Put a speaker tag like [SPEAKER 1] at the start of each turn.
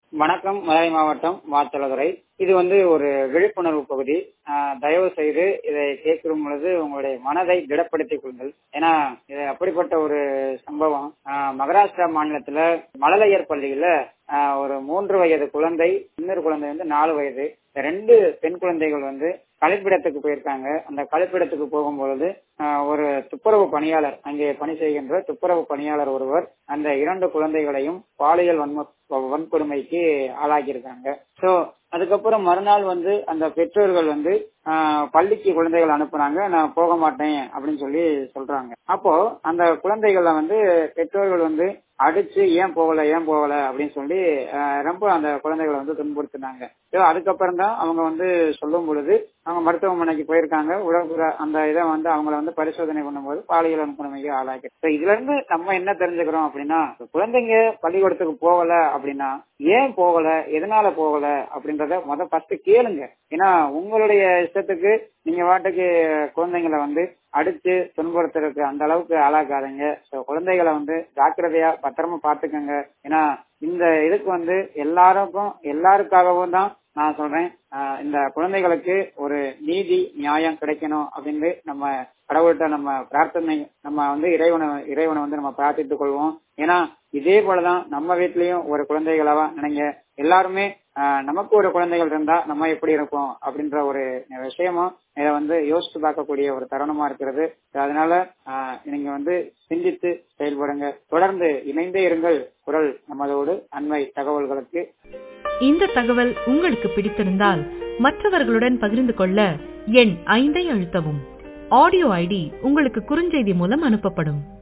[SPEAKER 1] வணக்கம் மதுரை மாவட்டம் வாத்தலதுறை இது வந்து ஒரு விழிப்புணர்வு பகுதி ஆஹ் தயவு செய்து இதை கேட்கும் பொழுது உங்களுடைய மனதை திடப்படுத்திக் கொள்ளுங்கள் ஏன்னா இது அப்படிப்பட்ட ஒரு சம்பவம் ஆஹ் மகாராஷ்டிரா மாநிலத்துல மழலையர் பள்ளியில ஆஹ் ஒரு மூன்று வயது குழந்தை இன்னொரு குழந்தை வந்து நாலு வயது இந்த ரெண்டு பெண் குழந்தைகள் வந்து கழிப்பிடத்துக்கு போயிருக்காங்க அந்த கழிப்பிடத்துக்கு போகும்பொழுது ஆஹ் ஒரு துப்புரவு பணியாளர் அங்கே பணி செய்கின்ற துப்புரவு பணியாளர் ஒருவர் அந்த இரண்டு குழந்தைகளையும் பாலியல் வன்ம வன்கொடுமைக்கு ஆளாக்கியிருக்காங்க சோ அதுக்கப்புறம் மறுநாள் வந்து அந்த பெற்றோர்கள் வந்து ஆஹ் பள்ளிக்கு குழந்தைகள் அனுப்புனாங்க நான் போக மாட்டேன் அப்படின்னு சொல்லி சொல்றாங்க அப்போ அந்த குழந்தைகளை வந்து பெற்றோர்கள் வந்து அடிச்சு ஏன் போகல ஏன் போகல அப்படின்னு சொல்லி ஆஹ் ரொம்ப அந்த குழந்தைகளை வந்து துன்புறுத்தினாங்க So, அதுக்கப்புறம் தான் அவங்க வந்து சொல்லும் பொழுது அவங்க மருத்துவமனைக்கு போயிருக்காங்க உடம்புற அந்த இதை வந்து அவங்கள வந்து பரிசோதனை பண்ணும்போது பாலியல் வன்கொடுமைக்கு ஆளாக்கி So, இதுல இருந்து நம்ம என்ன தெரிஞ்சுக்கிறோம் அப்படின்னா குழந்தைங்க பள்ளிக்கூடத்துக்கு போகல அப்படின்னா ஏன் போகல எதனால போகல அப்படின்றத முத ஃபர்ஸ்ட் கேளுங்க ஏன்னா உங்களுடைய இஷ்டத்துக்கு நீங்க வாட்டுக்கு குழந்தைங்களை வந்து அடிச்சு துன்புறுத்துறதுக்கு அந்த அளவுக்கு ஆளாக்காதீங்க ஸோ குழந்தைகளை வந்து ஜாக்கிரதையா பத்திரமா பாத்துக்கோங்க ஏன்னா இந்த இதுக்கு வந்து எல்லாருக்கும் எல்லாருக்காகவும் தான் நான் சொல்றேன் ஆஹ் இந்த குழந்தைகளுக்கு ஒரு நீதி நியாயம் கிடைக்கணும் அப்படின்னு நம்ம கடவுள்கிட்ட நம்ம பிரார்த்தனை நம்ம வந்து இறைவனை இறைவனை வந்து நம்ம பிரார்த்தித்துக் கொள்வோம் ஏன்னா இதே போலதான் நம்ம வீட்லயும் ஒரு குழந்தைகளவா நினைங்க எல்லாருமே ஆஹ் நமக்கு ஒரு குழந்தைகள் இருந்தா நம்ம எப்படி இருப்போம் அப்படின்ற ஒரு விஷயமும் இதை வந்து யோசித்து பார்க்கக்கூடிய ஒரு தருணமா இருக்கிறது அதனால ஆஹ் நீங்க வந்து சிந்தித்து செயல்படுங்க தொடர்ந்து இணைந்தே இருங்கள் குரல் நமதோடு அண்மை தகவல்களுக்கு
[SPEAKER 2] இந்த தகவல் உங்களுக்கு பிடித்திருந்தால் மற்றவர்களுடன் பகிர்ந்து கொள்ள எண் ஐந்தை அழுத்தவும் ஆடியோ ஐடி உங்களுக்கு குறுஞ்செய்தி மூலம் அனுப்பப்படும்